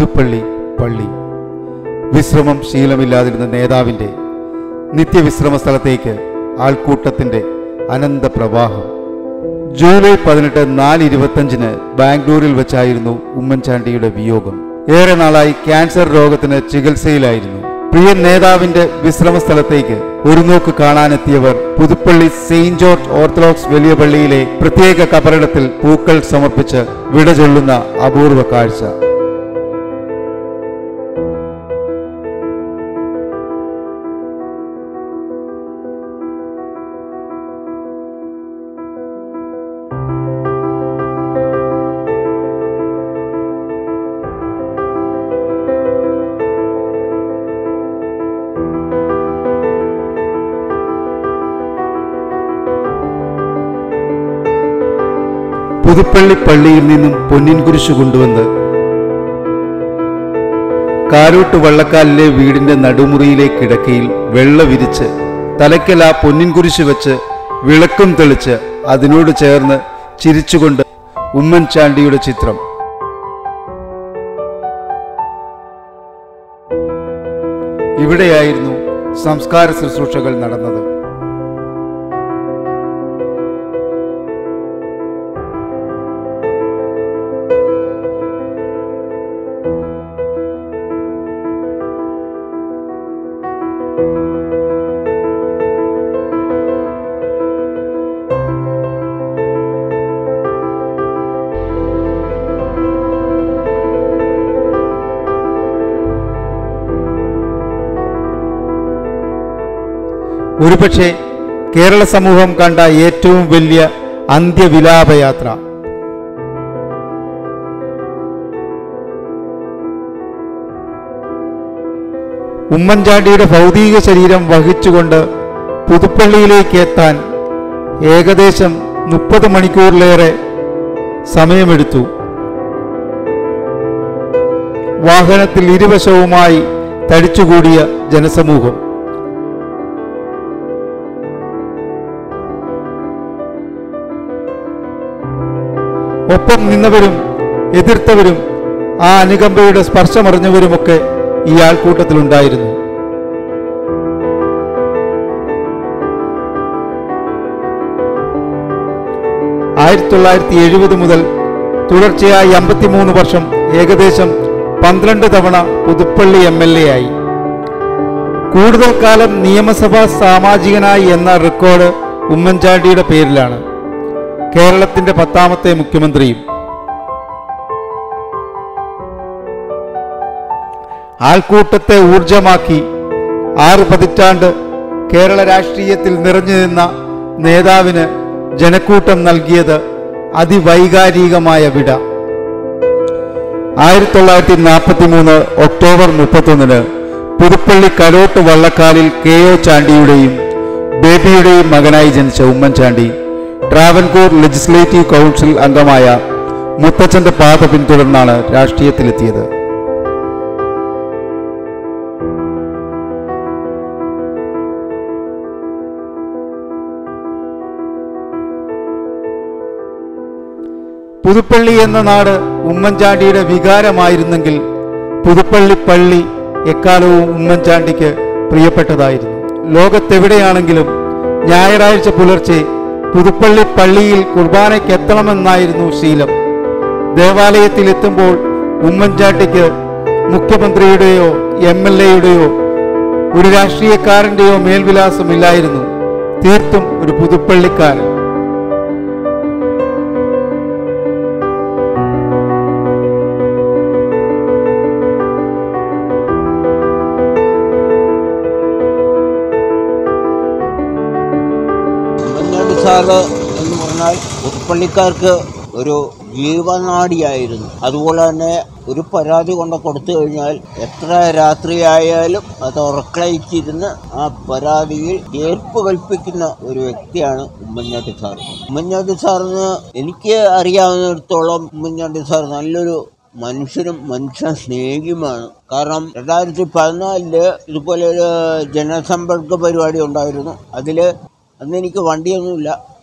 പുതുപ്പള്ളി പള്ളി വിശ്രമം ശീലമില്ലാതിരുന്ന നേതാവിൻ്റെ നിത്യവിശ്രമ സ്ഥലത്തേക്ക് ആൾക്കൂട്ടത്തിൻ്റെ അനന്ത പ്രവാഹം ജൂലൈ പതിനെട്ട് നാല് ഇരുപത്തഞ്ചിന് ബാംഗ്ലൂരിൽ വെച്ചായിരുന്നു ഉമ്മൻചാണ്ടിയുടെ വിയോഗം ഏറെ നാളായി ക്യാൻസർ രോഗത്തിന് ചികിത്സയിലായിരുന്നു പ്രിയ നേതാവിന്റെ വിശ്രമ സ്ഥലത്തേക്ക് ഒരു നോക്ക് കാണാനെത്തിയവർ പുതുപ്പള്ളി സെയിന്റ് ജോർജ് ഓർത്തഡോക്സ് വലിയ പള്ളിയിലെ പ്രത്യേക കബറിടത്തിൽ പൂക്കൾ സമർപ്പിച്ച് വിട ചൊല്ലുന്ന അപൂർവ കാഴ്ച പുതുപ്പള്ളി പള്ളിയിൽ നിന്നും പൊന്നിൻ കുരിശ് കൊണ്ടുവന്ന് കാരോട്ട് വള്ളക്കാലിലെ വീടിന്റെ നടുമുറിയിലെ കിടക്കയിൽ വെള്ള വിരിച്ച് തലയ്ക്കൽ ആ പൊന്നിൻ കുരിശ് വെച്ച് വിളക്കും തെളിച്ച് അതിനോട് ചേർന്ന് ചിരിച്ചുകൊണ്ട് ഉമ്മൻചാണ്ടിയുടെ ചിത്രം ഇവിടെയായിരുന്നു സംസ്കാര ശുശ്രൂഷകൾ നടന്നത് ഒരുപക്ഷെ കേരള സമൂഹം കണ്ട ഏറ്റവും വലിയ അന്ത്യവിലാപയാത്ര ഉമ്മൻചാണ്ടിയുടെ ഭൗതിക ശരീരം വഹിച്ചുകൊണ്ട് പുതുപ്പള്ളിയിലേക്ക് എത്താൻ ഏകദേശം മുപ്പത് മണിക്കൂറിലേറെ സമയമെടുത്തു വാഹനത്തിൽ ഇരുവശവുമായി തടിച്ചുകൂടിയ ജനസമൂഹം ഒപ്പം നിന്നവരും എതിർത്തവരും ആ അനുകമ്പയുടെ സ്പർശമറിഞ്ഞവരുമൊക്കെ ഈ ആൾക്കൂട്ടത്തിലുണ്ടായിരുന്നു ആയിരത്തി തൊള്ളായിരത്തി എഴുപത് മുതൽ തുടർച്ചയായി അമ്പത്തിമൂന്ന് വർഷം ഏകദേശം പന്ത്രണ്ട് തവണ പുതുപ്പള്ളി എം എൽ എ ആയി കൂടുതൽ കാലം നിയമസഭാ സാമാജികനായി എന്ന റെക്കോർഡ് ഉമ്മൻചാണ്ടിയുടെ പേരിലാണ് കേരളത്തിന്റെ പത്താമത്തെ മുഖ്യമന്ത്രിയും ആൾക്കൂട്ടത്തെ ഊർജമാക്കി ആറ് പതിറ്റാണ്ട് കേരള രാഷ്ട്രീയത്തിൽ നിറഞ്ഞു നിന്ന നേതാവിന് ജനക്കൂട്ടം നൽകിയത് അതിവൈകാരികമായ വിട ആയിരത്തി തൊള്ളായിരത്തി നാൽപ്പത്തി മൂന്ന് ഒക്ടോബർ മുപ്പത്തൊന്നിന് പുതുപ്പള്ളി കരോട്ട് വള്ളക്കാലിൽ കെ ഒ ചാണ്ടിയുടെയും ബേബിയുടെയും മകനായി ജനിച്ച ഉമ്മൻചാണ്ടി ട്രാവൻകൂർ ലെജിസ്ലേറ്റീവ് കൗൺസിൽ അംഗമായ മുത്തച്ഛന്റെ പാത പിന്തുടർന്നാണ് രാഷ്ട്രീയത്തിലെത്തിയത് പുതുപ്പള്ളി എന്ന നാട് ഉമ്മൻചാണ്ടിയുടെ വികാരമായിരുന്നെങ്കിൽ പുതുപ്പള്ളി പള്ളി എക്കാലവും ഉമ്മൻചാണ്ടിക്ക് പ്രിയപ്പെട്ടതായിരുന്നു ലോകത്തെവിടെയാണെങ്കിലും ഞായറാഴ്ച പുലർച്ചെ പുതുപ്പള്ളി പള്ളിയിൽ കുർബാനയ്ക്ക് എത്തണമെന്നായിരുന്നു ശീലം ദേവാലയത്തിൽ എത്തുമ്പോൾ ഉമ്മൻചാണ്ടിക്ക് മുഖ്യമന്ത്രിയുടെയോ എം എൽ എയുടെയോ ഒരു രാഷ്ട്രീയക്കാരന്റെയോ മേൽവിലാസമില്ലായിരുന്നു തീർത്തും ഒരു പുതുപ്പള്ളിക്കാരൻ ഉമ്മൻചാണ്ടി സാറ് എന്ന് പറഞ്ഞാൽ പുതുപ്പള്ളിക്കാർക്ക് ഒരു ജീവനാടിയായിരുന്നു അതുപോലെ തന്നെ ഒരു പരാതി കൊണ്ട് കൊടുത്തു കഴിഞ്ഞാൽ എത്ര രാത്രിയായാലും അത് ഉറക്കളയിച്ചിരുന്ന് ആ പരാതിയിൽ തീർപ്പ് കൽപ്പിക്കുന്ന ഒരു വ്യക്തിയാണ് ഉമ്മൻചാണ്ടി സാർ ഉമ്മൻചാണ്ടി സാറിന് എനിക്ക് അറിയാവുന്നിടത്തോളം ഉമ്മൻചാണ്ടി സാർ നല്ലൊരു മനുഷ്യനും മനുഷ്യ സ്നേഹിയുമാണ് കാരണം രണ്ടായിരത്തി പതിനാലില് ഇതുപോലെ ഒരു ജനസമ്പർക്ക പരിപാടി ഉണ്ടായിരുന്നു അതിൽ അന്ന് എനിക്ക് വണ്ടിയൊന്നുമില്ല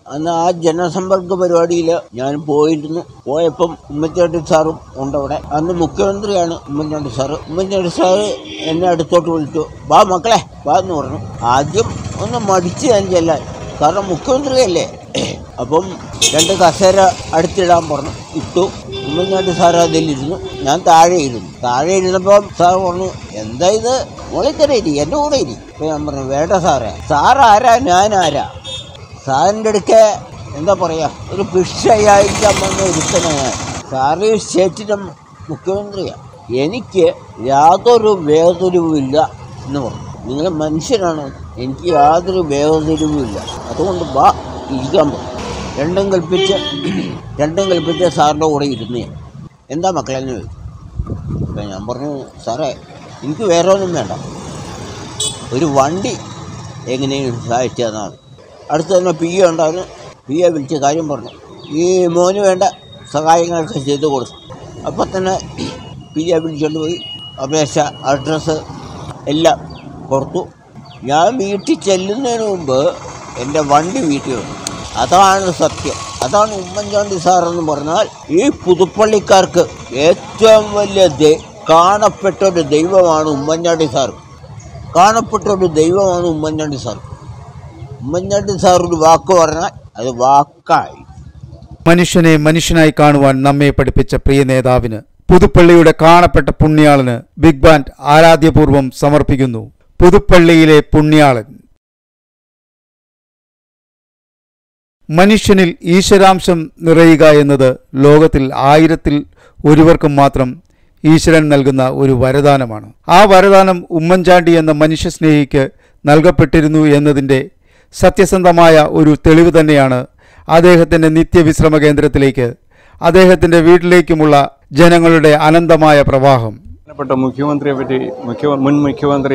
അന്ന് ആ ജനസമ്പർക്ക പരിപാടിയിൽ ഞാൻ പോയിരുന്നു പോയപ്പം ഉമ്മൻചാണ്ടി സാറും ഉണ്ടവിടെ അന്ന് മുഖ്യമന്ത്രിയാണ് ഉമ്മൻചാണ്ടി സാറ് ഉമ്മൻചാണ്ടി സാറ് എന്നെ അടുത്തോട്ട് വിളിച്ചു വാ മക്കളെ വാ എന്ന് പറഞ്ഞു ആദ്യം ഒന്ന് മടിച്ച് ഞാൻ ചെല്ലാൻ കാരണം മുഖ്യമന്ത്രിയല്ലേ അപ്പം രണ്ട് കസേര അടുത്തിടാൻ പറഞ്ഞു ഇട്ടു ഉമ്മൻചാണ്ടി സാർ അതിലിരുന്നു ഞാൻ താഴെ ഇരുന്നു താഴെ ഇരുന്നപ്പം സാർ പറഞ്ഞു എന്താ ഇത് മോളിൽ തന്നെ ഇരി എൻ്റെ കൂടെ ഇരി അപ്പം ഞാൻ പറഞ്ഞു വേണ്ട സാറേ സാർ ആരാ ഞാൻ ആരാ സാറിൻ്റെ അടുക്കെ എന്താ പറയുക ഒരു ഭിക്ഷയായിരിക്കാൻ വന്ന ഒരുത്തനാണ് ഞാൻ സാറ് ഈ സ്റ്റേറ്റിൻ്റെ മുഖ്യമന്ത്രിയാണ് എനിക്ക് യാതൊരു വേദനവുമില്ല എന്ന് പറഞ്ഞു നിങ്ങൾ മനുഷ്യനാണ് എനിക്ക് യാതൊരു വേദനവുമില്ല അതുകൊണ്ട് വാ ഇരിക്കാൻ പറഞ്ഞു രണ്ടും കൽപ്പിച്ച് രണ്ടും കൽപ്പിച്ച് സാറിൻ്റെ കൂടെ ഇരുന്ന് ഞാൻ. എന്താ മക്കളെന്ന് ചോദിച്ചു അപ്പം ഞാൻ പറഞ്ഞു സാറേ എനിക്ക് വേറെ ഒന്നും വേണ്ട ഒരു വണ്ടി എങ്ങനെയും സഹായിച്ചു തന്നാണ് അടുത്ത് തന്നെ പി എ ഉണ്ടായിരുന്നു പി എ വിളിച്ച് കാര്യം പറഞ്ഞു ഈ മോന് വേണ്ട സഹായങ്ങളൊക്കെ ചെയ്തു കൊടുത്തു അപ്പോൾ തന്നെ പി എ വിളിച്ചുകൊണ്ട് പോയി അപേക്ഷ അഡ്രസ്സ് എല്ലാം കൊടുത്തു ഞാൻ വീട്ടിൽ ചെല്ലുന്നതിന് മുമ്പ് എൻ്റെ വണ്ടി വീട്ടിൽ വന്നു അതാണ് സത്യം അതാണ് ഉമ്മൻചാണ്ടി സാർ എന്ന് പറഞ്ഞാൽ ഈ പുതുപ്പള്ളിക്കാർക്ക് ഏറ്റവും വലിയ ദൈ കാണപ്പെട്ട ഒരു ദൈവമാണ് ഉമ്മൻചാണ്ടി സാർ കാണപ്പെട്ട ഒരു ദൈവമാണ് ഉമ്മൻചാണ്ടി സാർ ഉമ്മൻചാണ്ടി സാർ ഒരു വാക്ക് പറഞ്ഞാൽ അത് വാക്കായി മനുഷ്യനെ മനുഷ്യനായി കാണുവാൻ നമ്മെ പഠിപ്പിച്ച പ്രിയ നേതാവിന് പുതുപ്പള്ളിയുടെ കാണപ്പെട്ട പുണ്യാളന് ബിഗ് ബാൻഡ് ആരാധ്യപൂർവം സമർപ്പിക്കുന്നു പുതുപ്പള്ളിയിലെ പുണ്യാളൻ മനുഷ്യനിൽ ഈശ്വരാംശം നിറയുക എന്നത് ലോകത്തിൽ ആയിരത്തിൽ ഒരുവർക്കും മാത്രം ഈശ്വരൻ നൽകുന്ന ഒരു വരദാനമാണ് ആ വരദാനം ഉമ്മൻചാണ്ടി എന്ന മനുഷ്യസ്നേഹിക്ക് നൽകപ്പെട്ടിരുന്നു എന്നതിൻ്റെ സത്യസന്ധമായ ഒരു തെളിവ് തന്നെയാണ് അദ്ദേഹത്തിൻ്റെ നിത്യവിശ്രമ കേന്ദ്രത്തിലേക്ക് അദ്ദേഹത്തിൻ്റെ വീട്ടിലേക്കുമുള്ള ജനങ്ങളുടെ അനന്തമായ പ്രവാഹം ബഹുമാനപ്പെട്ട മുഖ്യമന്ത്രിയെ പറ്റി മുഖ്യ മുൻ മുഖ്യമന്ത്രി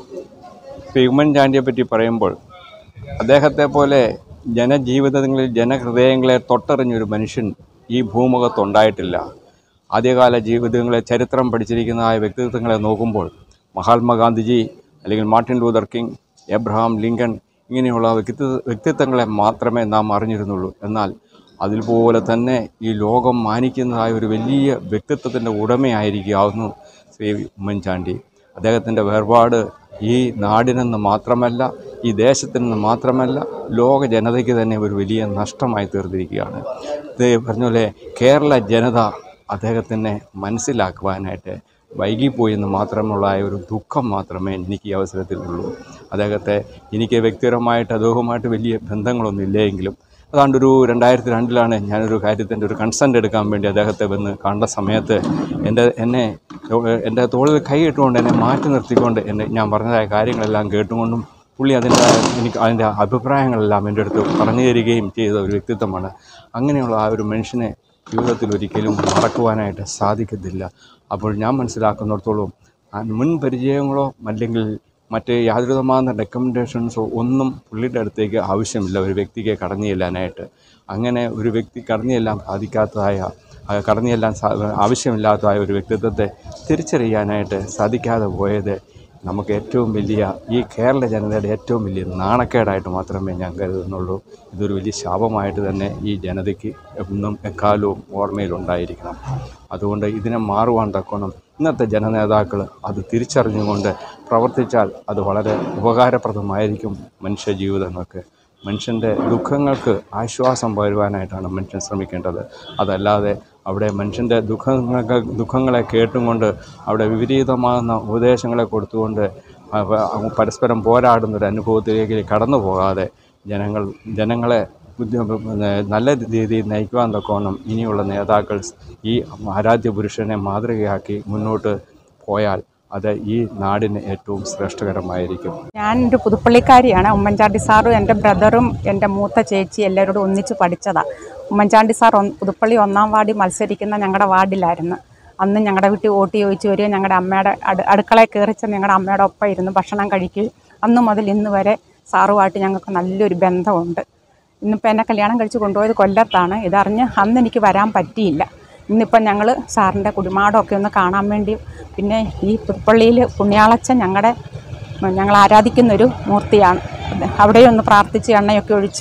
ശ്രീ ഉമ്മൻചാണ്ടിയെ പറ്റി പറയുമ്പോൾ അദ്ദേഹത്തെ പോലെ ജനജീവിതങ്ങളിൽ ജനഹൃദയങ്ങളെ തൊട്ടറിഞ്ഞൊരു മനുഷ്യൻ ഈ ഭൂമുഖത്തുണ്ടായിട്ടില്ല ആദ്യകാല ജീവിതങ്ങളെ ചരിത്രം പഠിച്ചിരിക്കുന്നതായ വ്യക്തിത്വങ്ങളെ നോക്കുമ്പോൾ മഹാത്മാഗാന്ധിജി അല്ലെങ്കിൽ Martin Luther King Abraham Lincoln ഇങ്ങനെയുള്ള വ്യക്തി വ്യക്തിത്വങ്ങളെ മാത്രമേ നാം അറിഞ്ഞിരുന്നുള്ളൂ എന്നാൽ അതിൽപോലെ തന്നെ ഈ ലോകം മാനിക്കുന്നതായ ഒരു വലിയ വ്യക്തിത്വത്തിൻ്റെ ഉടമയായിരിക്കാവുന്നു ശ്രീ ഉമ്മൻചാണ്ടി അദ്ദേഹത്തിൻ്റെ വേർപാട് ഈ നാടിനെന്ന് മാത്രമല്ല ഈ ദേശത്തിനെന്ന് മാത്രമല്ല ലോക ജനതയ്ക്ക് തന്നെ ഒരു വലിയ നഷ്ടമായി തീർന്നിരിക്കുകയാണ് ഇത് പറഞ്ഞ പോലെ കേരള ജനത അദ്ദേഹത്തിനെ മനസ്സിലാക്കുവാനായിട്ട് വൈകിപ്പോയി എന്ന് മാത്രമുള്ള ആ ഒരു ദുഃഖം മാത്രമേ എനിക്ക് ഈ അവസരത്തിലുള്ളൂ അദ്ദേഹത്തെ എനിക്ക് വ്യക്തിപരമായിട്ട് അദ്ദേഹവുമായിട്ട് വലിയ ബന്ധങ്ങളൊന്നും ഇല്ലെങ്കിലും അതാണ്ടൊരു രണ്ടായിരത്തി രണ്ടിലാണ് ഞാനൊരു കാര്യത്തിൻ്റെ ഒരു കൺസെൻ്റ് എടുക്കാൻ വേണ്ടി അദ്ദേഹത്തെ വന്ന് കണ്ട സമയത്ത് എൻ്റെ എന്നെ എൻ്റെ തോളിൽ കൈയിട്ടുകൊണ്ട് എന്നെ മാറ്റി നിർത്തിക്കൊണ്ട് എന്നെ ഞാൻ പറഞ്ഞതായ കാര്യങ്ങളെല്ലാം കേട്ടുകൊണ്ടും പുള്ളി അതിൻ്റെ എനിക്ക് അതിൻ്റെ അഭിപ്രായങ്ങളെല്ലാം എൻ്റെ അടുത്ത് പറഞ്ഞു തരികയും ചെയ്ത ഒരു വ്യക്തിത്വമാണ് അങ്ങനെയുള്ള ആ ഒരു മനുഷ്യനെ ജീവിതത്തിൽ ഒരിക്കലും മറക്കുവാനായിട്ട് സാധിക്കത്തില്ല അപ്പോൾ ഞാൻ മനസ്സിലാക്കുന്നിടത്തോളം ആ മുൻ പരിചയങ്ങളോ അല്ലെങ്കിൽ മറ്റ് യാതൊരുവിധമായ റെക്കമെൻഡേഷൻസോ ഒന്നും പുള്ളിയുടെ അടുത്തേക്ക് ആവശ്യമില്ല ഒരു വ്യക്തിക്ക് കടന്നു ചെല്ലാനായിട്ട് അങ്ങനെ ഒരു വ്യക്തി കടന്നു ചെല്ലാൻ സാധിക്കാത്തതായ ആ കടന്നു ചെല്ലാൻ സാ ആവശ്യമില്ലാത്തതായ ഒരു വ്യക്തിത്വത്തെ തിരിച്ചറിയാനായിട്ട് സാധിക്കാതെ പോയത് നമുക്ക് ഏറ്റവും വലിയ ഈ കേരള ജനതയുടെ ഏറ്റവും വലിയ നാണക്കേടായിട്ട് മാത്രമേ ഞാൻ കരുതുന്നുള്ളൂ ഇതൊരു വലിയ ശാപമായിട്ട് തന്നെ ഈ ജനതയ്ക്ക് എന്നും എക്കാലവും ഓർമ്മയിലുണ്ടായിരിക്കണം അതുകൊണ്ട് ഇതിനെ മാറുവാൻ തക്കോണം ഇന്നത്തെ ജനനേതാക്കൾ അത് തിരിച്ചറിഞ്ഞുകൊണ്ട് പ്രവർത്തിച്ചാൽ അത് വളരെ ഉപകാരപ്രദമായിരിക്കും മനുഷ്യ ജീവിതങ്ങൾക്ക് മനുഷ്യൻ്റെ ദുഃഖങ്ങൾക്ക് ആശ്വാസം പകരുവാനായിട്ടാണ് മനുഷ്യൻ ശ്രമിക്കേണ്ടത് അതല്ലാതെ അവിടെ മനുഷ്യൻ്റെ ദുഃഖങ്ങൾക്ക് ദുഃഖങ്ങളെ കേട്ടും കൊണ്ട് അവിടെ വിപരീതമാകുന്ന ഉപദേശങ്ങളെ കൊടുത്തുകൊണ്ട് അവ- അവ പരസ്പരം പോരാടുന്ന ഒരു അനുഭവത്തിലേക്ക് കടന്നു പോകാതെ ജനങ്ങൾ ജനങ്ങളെ ബുദ്ധി- പിന്നെ നല്ല രീതിയിൽ നയിക്കുവാൻ തക്കോണം ഇനിയുള്ള നേതാക്കൾ ഈ ആരാധ്യ പുരുഷനെ മാതൃകയാക്കി മുന്നോട്ട് പോയാൽ അത് ഈ നാടിന് ഏറ്റവും ശ്രേഷ്ഠകരമായിരിക്കും ഞാൻ ഒരു പുതുപ്പള്ളിക്കാരിയാണ് ഉമ്മൻചാണ്ടി സാറും എൻ്റെ ബ്രദറും എൻ്റെ മൂത്ത ചേച്ചി എല്ലാവരോടും ഒന്നിച്ച് പഠിച്ചതാണ് ഉമ്മൻചാണ്ടി സാർ ഒന്ന് പുതുപ്പള്ളി ഒന്നാം വാർഡിൽ മത്സരിക്കുന്ന ഞങ്ങളുടെ വാർഡിലായിരുന്നു അന്ന് ഞങ്ങളുടെ വീട്ടിൽ വോട്ട് ചോദിച്ചു വരികയും ഞങ്ങളുടെ അമ്മയുടെ അടു അടുക്കളയിൽ കയറിച്ച് ഞങ്ങളുടെ അമ്മയുടെ ഒപ്പം ഇരുന്ന് ഭക്ഷണം കഴിക്കുകയും അന്ന് മുതൽ ഇന്ന് വരെ സാറുമായിട്ട് ഞങ്ങൾക്ക് നല്ലൊരു ബന്ധമുണ്ട് ഇന്നിപ്പോൾ എന്നെ കല്യാണം കഴിച്ച് കൊണ്ടുപോയത് കൊല്ലത്താണ് ഇതറിഞ്ഞ് അന്ന് എനിക്ക് വരാൻ പറ്റിയില്ല ഇന്നിപ്പം ഞങ്ങൾ സാറിൻ്റെ കുടിമാടമൊക്കെ ഒന്ന് കാണാൻ വേണ്ടി പിന്നെ ഈ പുതുപ്പള്ളിയിൽ പുണ്യാളച്ചൻ ഞങ്ങളുടെ ഞങ്ങൾ ആരാധിക്കുന്നൊരു മൂർത്തിയാണ് അവിടെ ഒന്ന് പ്രാർത്ഥിച്ച് എണ്ണയൊക്കെ ഒഴിച്ച്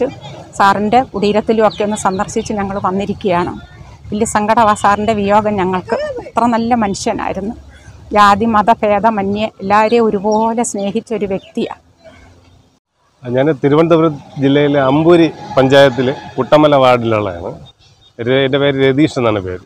സാറിൻ്റെ കുടീരത്തിലും ഒക്കെ ഒന്ന് സന്ദർശിച്ച് ഞങ്ങൾ വന്നിരിക്കുകയാണ് വലിയ സങ്കടമാണ് സാറിൻ്റെ വിയോഗം ഞങ്ങൾക്ക് അത്ര നല്ല മനുഷ്യനായിരുന്നു ജാതി മതഭേദമന്യേ എല്ലാവരെയും ഒരുപോലെ സ്നേഹിച്ച ഒരു വ്യക്തിയാണ് ഞാൻ തിരുവനന്തപുരം ജില്ലയിലെ അമ്പൂരി പഞ്ചായത്തിൽ കുട്ടമല വാർഡിലുള്ളതാണ് ഒരു- എൻ്റെ പേര് രതീഷ് എന്നാണ് പേര്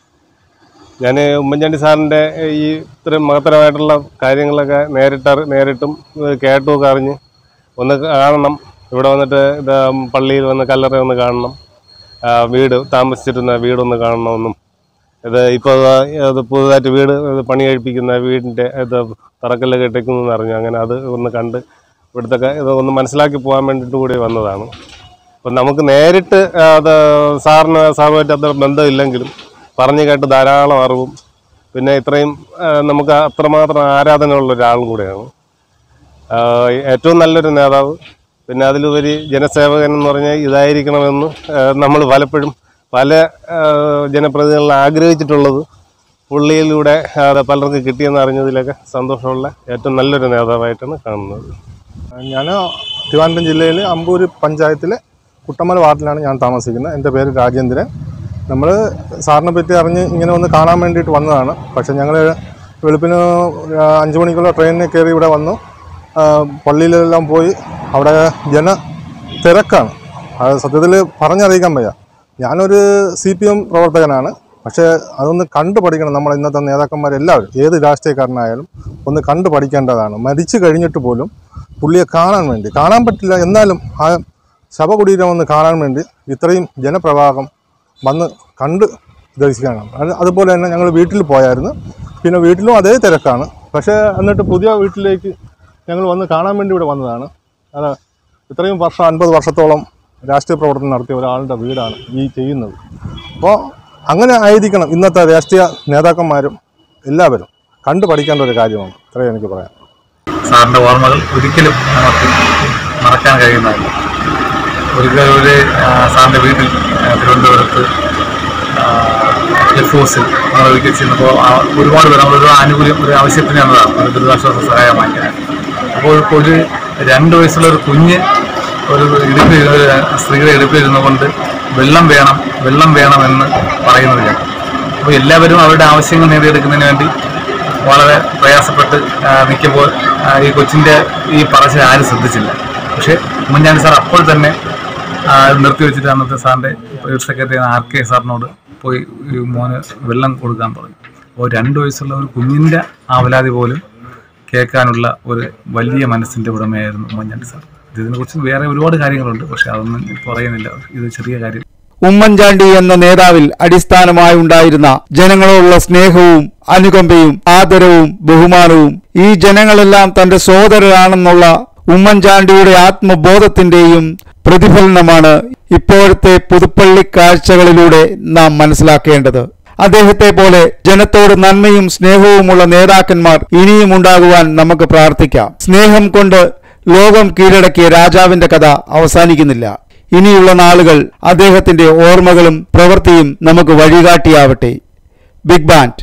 ഞാൻ ഉമ്മൻചാണ്ടി സാറിൻ്റെ ഈ ഇത്രയും മഹത്തരമായിട്ടുള്ള കാര്യങ്ങളൊക്കെ നേരിട്ട് അറി- നേരിട്ടും ഏഹ് കേട്ടുമൊക്കെ അറിഞ്ഞ് ഒന്ന് കാണണം ഇവിടെ വന്നിട്ട് ഇത് പള്ളിയിൽ വന്ന് കല്ലറ ഒന്ന് കാണണം ആ, വീട് താമസിച്ചിരുന്ന വീടൊന്ന് കാണണമെന്നും ഇത് ഇപ്പോൾ ഇത് പുതുതായിട്ട് വീട് ഇത് പണി കഴിപ്പിക്കുന്ന വീടിൻ്റെ ഇത് തറക്കല്ല് കെട്ടിക്കുന്നു അറിഞ്ഞു അങ്ങനെ അത് ഒന്ന് കണ്ട് ഇവിടുത്തെ ക- ഇത് ഒന്ന് മനസ്സിലാക്കി പോകാൻ വേണ്ടിയിട്ട് കൂടി വന്നതാണ് അപ്പം നമുക്ക് നേരിട്ട് ആ, അത് സാറിന് സാറുമായിട്ട് അത്ര ബന്ധമില്ലെങ്കിലും പറഞ്ഞു കേട്ട് ധാരാളം അറിവും പിന്നെ ഇത്രയും ആ, നമുക്ക് അത്രമാത്രം ആരാധനയുള്ള ഒരാളും കൂടെയാണ് ആ, ഏറ്റവും നല്ലൊരു നേതാവ് പിന്നെ അതിലുപരി ജനസേവകൻ എന്ന് പറഞ്ഞാൽ ഇതായിരിക്കണമെന്ന് നമ്മൾ പലപ്പോഴും പല ആ, ജനപ്രതിനിധികളും ആഗ്രഹിച്ചിട്ടുള്ളത് പുള്ളിയിലൂടെ അത് പലർക്കും കിട്ടിയെന്ന് അറിഞ്ഞതിലൊക്കെ സന്തോഷമുള്ള ഏറ്റവും നല്ലൊരു നേതാവായിട്ടാണ് കാണുന്നത് ഞാൻ തിരുവനന്തപുരം ജില്ലയിൽ അമ്പൂര് പഞ്ചായത്തിലെ കുട്ടമല വാർഡിലാണ് ഞാൻ താമസിക്കുന്നത് എൻ്റെ പേര് രാജേന്ദ്രൻ നമ്മൾ സാറിനെ പറ്റി അറിഞ്ഞ് ഇങ്ങനെ ഒന്ന് കാണാൻ വേണ്ടിയിട്ട് വന്നതാണ് പക്ഷേ ഞങ്ങൾ വെളുപ്പിന് ഒരു അഞ്ച് മണിക്കുള്ള ട്രെയിനിൽ കയറി ഇവിടെ വന്നു ആ, പള്ളിയിലെല്ലാം പോയി അവിടെ ജന തിരക്കാണ് അത് സത്യത്തിൽ പറഞ്ഞറിയിക്കാൻ വയ്യ ഞാനൊരു സി പി എം പ്രവർത്തകനാണ് പക്ഷേ അതൊന്ന് കണ്ടു പഠിക്കണം നമ്മൾ ഇന്നത്തെ നേതാക്കന്മാരെല്ലാവരും ഏത് രാഷ്ട്രീയക്കാരനായാലും ഒന്ന് കണ്ടു പഠിക്കേണ്ടതാണ് മരിച്ചു കഴിഞ്ഞിട്ട് പോലും പുള്ളിയെ കാണാൻ വേണ്ടി കാണാൻ പറ്റില്ല എന്നാലും ആ ശവകുടീരം ഒന്ന് കാണാൻ വേണ്ടി ഇത്രയും ജനപ്രവാഹം വന്ന് കണ്ട് ദർശിക്കാനാണ് അത് അതുപോലെ തന്നെ ഞങ്ങൾ വീട്ടിൽ പോയായിരുന്നു പിന്നെ വീട്ടിലും അതേ തിരക്കാണ് പക്ഷേ എന്നിട്ട് പുതിയ വീട്ടിലേക്ക് ഞങ്ങൾ വന്ന് കാണാൻ വേണ്ടി ഇവിടെ വന്നതാണ് അത് ഇത്രയും വർഷം അൻപത് വർഷത്തോളം രാഷ്ട്രീയ പ്രവർത്തനം നടത്തിയ ഒരാളുടെ വീടാണ് ഈ ചെയ്യുന്നത് അപ്പോൾ അങ്ങനെ ആയിരിക്കണം ഇന്നത്തെ രാഷ്ട്രീയ നേതാക്കന്മാരും എല്ലാവരും കണ്ടു പഠിക്കേണ്ട ഒരു കാര്യമാണ് ഇത്രയും എനിക്ക് പറയാം സാറിൻ്റെ ഓർമ്മകൾ ഒരിക്കലും നമുക്ക് മറക്കാൻ കഴിയുന്നതല്ല ഒരിക്കൽ ഒരു ആ, സാറിൻ്റെ വീട്ടിൽ ആ, തിരുവനന്തപുരത്ത് ക്ലിഫ് ഹൗസിൽ നമ്മൾ ഒരിക്കൽ ചെന്നപ്പോൾ ആ, ഒരുപാട് പേർ നമ്മളൊരു ആനുകൂല്യം ഒരു ആവശ്യത്തിന് എന്നതാണ് ഒരു ദുരിതാശ്വാസ സഹായം വാങ്ങിക്കാൻ അപ്പോൾ ഒരു രണ്ട് വയസ്സുള്ള ഒരു കുഞ്ഞ് ഒരു ഇടുപ്പിൽ ഒരു സ്ത്രീയുടെ ഇടുപ്പിലിരുന്നു കൊണ്ട് വെള്ളം വേണം വെള്ളം വേണമെന്ന് പറയുന്നത് ഞാൻ അപ്പോൾ എല്ലാവരും അവരുടെ ആവശ്യങ്ങൾ നേടിയെടുക്കുന്നതിന് വേണ്ടി വളരെ പ്രയാസപ്പെട്ട് ആ, നിൽക്കുമ്പോൾ ആ, ഈ കൊച്ചിൻ്റെ ഈ പറച്ചിൽ ആരും ശ്രദ്ധിച്ചില്ല പക്ഷേ ഉമ്മൻചാണ്ടി സാർ അപ്പോൾ തന്നെ ആ, നിർത്തിവെച്ചിട്ട് അന്നത്തെ സാറിൻ്റെ സെക്രട്ടറി ആർ കെ സാറിനോട് പോയി ഈ മോന് വെള്ളം കൊടുക്കാൻ പറഞ്ഞു അപ്പോൾ രണ്ട് വയസ്സുള്ള ഒരു കുഞ്ഞിൻ്റെ ആവലാതി പോലും കേൾക്കാനുള്ള ഒരു വലിയ മനസ്സിൻ്റെ ഉടമയായിരുന്നു ഉമ്മൻചാണ്ടി സാർ ഇതിനെക്കുറിച്ച് വേറെ ഒരുപാട് കാര്യങ്ങളുണ്ട് പക്ഷേ അതൊന്നും ഇപ്പോൾ പറയുന്നില്ല ഇത് ചെറിയ കാര്യം ഉമ്മൻചാണ്ടി എന്ന നേതാവിൽ അടിസ്ഥാനമായി ഉണ്ടായിരുന്ന ജനങ്ങളോടുള്ള സ്നേഹവും അനുകമ്പയും ആദരവും ബഹുമാനവും ഈ ജനങ്ങളെല്ലാം തന്റെ സോദരരാണെന്നുള്ള ഉമ്മൻചാണ്ടിയുടെ ആത്മബോധത്തിന്റെയും പ്രതിഫലനമാണ് ഇപ്പോഴത്തെ പുതുപ്പള്ളി കാഴ്ചകളിലൂടെ നാം മനസ്സിലാക്കേണ്ടത് അദ്ദേഹത്തെ പോലെ ജനത്തോട് നന്മയും സ്നേഹവുമുള്ള നേതാക്കന്മാർ ഇനിയും ഉണ്ടാകുവാൻ നമുക്ക് പ്രാർത്ഥിക്കാം സ്നേഹം കൊണ്ട് ലോകം കീഴടക്കിയ രാജാവിന്റെ കഥ അവസാനിക്കുന്നില്ല ഇനിയുള്ള നാളുകൾ അദ്ദേഹത്തിന്റെ ഓർമ്മകളും പ്രവൃത്തിയും നമുക്ക് വഴികാട്ടിയാവട്ടെ ബിഗ് ബാൻഡ്